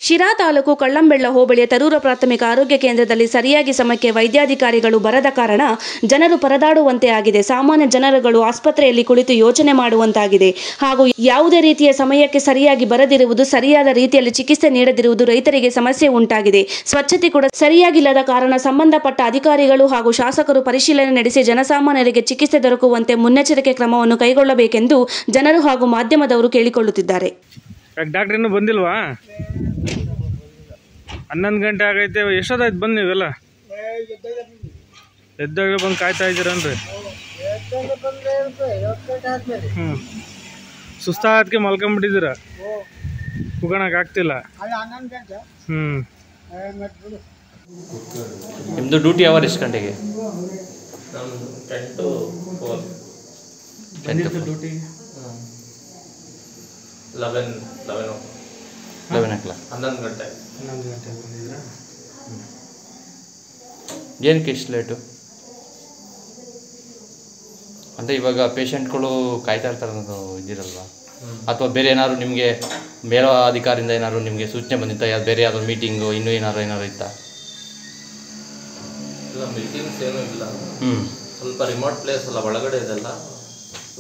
ಶಿರಾ ತಾಲೂಕು ಕಳ್ಳಂಬೆಳ್ಳ ಹೋಬಳಿಯ ತರೂರ ಪ್ರಾಥಮಿಕ ಆರೋಗ್ಯ ಕೇಂದ್ರದಲ್ಲಿ ಸರಿಯಾಗಿ ಸಮಯಕ್ಕೆ ವೈದ್ಯಾಧಿಕಾರಿಗಳು ಬರದ ಕಾರಣ ಜನರು ಪರದಾಡುವಂತೆ ಆಗಿದೆ ಸಾಮಾನ್ಯ ಜನರುಗಳು ಆಸ್ಪತ್ರೆಯಲ್ಲಿ ಕುಳಿತು ಯೋಚನೆ ಮಾಡುವಂತಾಗಿದೆ ಹಾಗೂ ಯಾವುದೇ ರೀತಿಯ ಸಮಯಕ್ಕೆ ಸರಿಯಾಗಿ ಬರದಿರುವುದು ಸರಿಯಾದ ರೀತಿಯಲ್ಲಿ ಚಿಕಿತ್ಸೆ ನೀಡದಿರುವುದು ರೈತರಿಗೆ ಸಮಸ್ಯೆ ಉಂಟಾಗಿದೆ ಸ್ವಚ್ಛತೆ ಕೂಡ ಸರಿಯಾಗಿಲ್ಲದ ಕಾರಣ ಸಂಬಂಧಪಟ್ಟ ಅಧಿಕಾರಿಗಳು ಹಾಗೂ ಶಾಸಕರು ಪರಿಶೀಲನೆ ನಡೆಸಿ ಜನಸಾಮಾನ್ಯರಿಗೆ ಚಿಕಿತ್ಸೆ ದೊರಕುವಂತೆ ಮುನ್ನೆಚ್ಚರಿಕೆ ಕ್ರಮವನ್ನು ಕೈಗೊಳ್ಳಬೇಕೆಂದು ಜನರು ಹಾಗೂ ಮಾಧ್ಯಮದವರು ಕೇಳಿಕೊಳ್ಳುತ್ತಿದ್ದಾರೆ ಯಾಕೆ ಡಾಕ್ಟ್ರ್ ಇನ್ನೂ ಬಂದಿಲ್ವಾ ಹನ್ನೊಂದು ಗಂಟೆ ಆಗೈತೆ ಎಷ್ಟೊತ್ತಾಯ್ತು ಬಂದು ನೀವೆಲ್ಲ ಎದ್ದಾಗ ಬಂದು ಕಾಯ್ತಾ ಇದ್ದೀರನ್ರಿ ಹ್ಞೂ ಸುಸ್ತಾದಕ್ಕೆ ಮಲ್ಕೊಂಬಿಟ್ಟಿದ್ದೀರ ಕುಗಣಕ್ಕೆ ಆಗ್ತಿಲ್ಲ ಹ್ಞೂ ನಿಮ್ಮದು ಡ್ಯೂಟಿ ಅವರ್ ಎಷ್ಟು ಗಂಟೆಗೆ ನಮ್ದು ten to four duty eleven eleven o eleven o'clock ಹನ್ನೊಂದು ಗಂಟೆ ಹನ್ನೊಂದು ಗಂಟೆ ಬಂದಿದ್ದೀರಾ ಏನಕ್ಕೆ ಇಷ್ಟು ಲೇಟು ಅಂದರೆ ಇವಾಗ ಪೇಷಂಟ್ಗಳು ಕಾಯ್ತಾ ಇರ್ತಾರೆ ಅನ್ನೋದು ಇದಿರಲ್ವಾ ಅಥವಾ ಬೇರೆ ಏನಾದ್ರು ನಿಮಗೆ ಮೇಲಾಧಿಕಾರಿಯಿಂದ ಏನಾದ್ರು ನಿಮಗೆ ಸೂಚನೆ ಬಂದಿತ್ತಾ ಯಾವ್ದು ಬೇರೆ ಯಾವ್ದಾದ್ರು ಮೀಟಿಂಗು ಇನ್ನೂ ಏನಾದ್ರು ಏನಾದ್ರು ಇತ್ತಾ ಇಲ್ಲ ಮೀಟಿಂಗ್ಸ್ ಏನೂ ಇಲ್ಲ ಹ್ಞೂ ಸ್ವಲ್ಪ ರಿಮೋಟ್ ಪ್ಲೇಸ್ ಅಲ್ಲ ಒಳಗಡೆ ಇದೆಲ್ಲ